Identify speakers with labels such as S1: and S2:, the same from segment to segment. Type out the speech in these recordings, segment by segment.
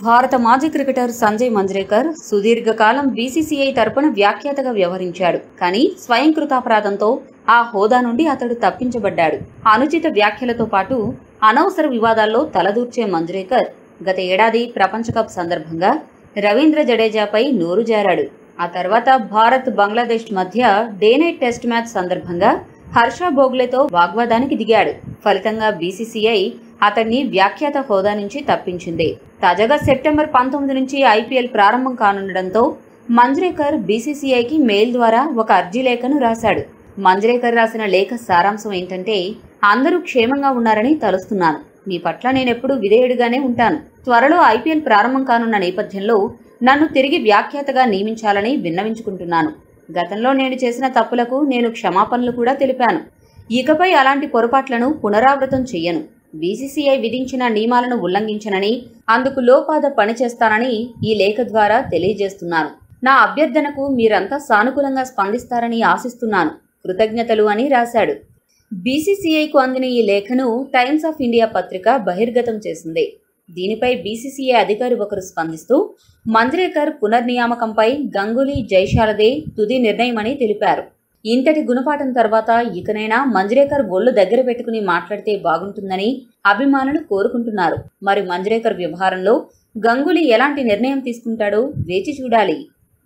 S1: భారత మాజీ క్రికెటర్ సంజయ్ మంజ్రేకర్ సుదీర్ఘకాలం బీసీసీఐ తరపున వ్యాఖ్యాతగా వ్యవహరించాడు కానీ స్వయం కృతాపరాధంతో ఆ హోదా నుండి అతడు తప్పించబడ్డాడు అనుచిత వ్యాఖ్యలతో పాటు అనవసర వివాదాల్లో తలదూర్చే మంజ్రేకర్ గత ఏడాది ప్రపంచ కప్ సందర్భంగా రవీంద్ర జడేజాపై నోరు జారాడు ఆ తర్వాత భారత్ బంగ్లాదేశ్ మధ్య డే నైట్ టెస్ట్ మ్యాచ్ సందర్భంగా హర్ష బోగ్లేతో వాగ్వాదానికి దిగాడు ఫలితంగా బీసీసీఐ అతన్ని వ్యాఖ్యాత హోదా నుంచి తప్పించింది తాజాగా సెప్టెంబర్ పంతొమ్మిది నుంచి ఐపీఎల్ ప్రారంభం కానుండడంతో మంజ్రేకర్ బీసీసీఐకి మెయిల్ ద్వారా ఒక అర్జీ లేఖను రాశాడు మంజ్రేకర్ రాసిన లేఖ సారాంశం ఏంటంటే అందరూ క్షేమంగా ఉన్నారని తలుస్తున్నాను మీ పట్ల నేనెప్పుడూ విధేయుడిగానే ఉంటాను త్వరలో ఐపీఎల్ ప్రారంభం కానున్న నేపథ్యంలో నన్ను తిరిగి వ్యాఖ్యాతగా నియమించాలని విన్నవించుకుంటున్నాను గతంలో నేను చేసిన తప్పులకు నేను క్షమాపణలు కూడా తెలిపాను ఇకపై అలాంటి పొరపాట్లను పునరావృతం చెయ్యను బీసీసీఐ విధించిన నియమాలను ఉల్లంఘించనని అందుకు లోపాద పనిచేస్తానని ఈ లేఖ ద్వారా తెలియజేస్తున్నాను నా అభ్యర్థనకు మీరంతా సానుకూలంగా స్పందిస్తారని ఆశిస్తున్నాను కృతజ్ఞతలు అని రాశాడు బీసీసీఐకు అందిన ఈ లేఖను టైమ్స్ ఆఫ్ ఇండియా పత్రిక బహిర్గతం చేసింది దీనిపై బీసీసీఐ అధికారి ఒకరు స్పందిస్తూ మంజ్రేకర్ పునర్నియామకంపై గంగూలీ జైశారదే తుది నిర్ణయమని తెలిపారు ఇంతటి గుణపాఠం తర్వాత ఇకనైనా మంజ్రేకర్ ఒళ్ళు దగ్గర పెట్టుకుని మాట్లాడితే బాగుంటుందని అభిమానులు కోరుకుంటున్నారు మరి మంజ్రేకర్ వ్యవహారంలో గంగూలీ ఎలాంటి నిర్ణయం తీసుకుంటాడో వేచి చూడాలి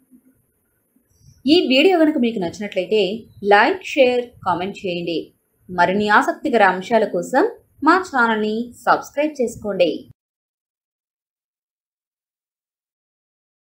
S1: ఈ వీడియో కనుక మీకు నచ్చినట్లయితే లైక్ షేర్ కామెంట్ చేయండి మరిన్ని ఆసక్తికర అంశాల కోసం మా ఛానల్ని సబ్స్క్రైబ్ చేసుకోండి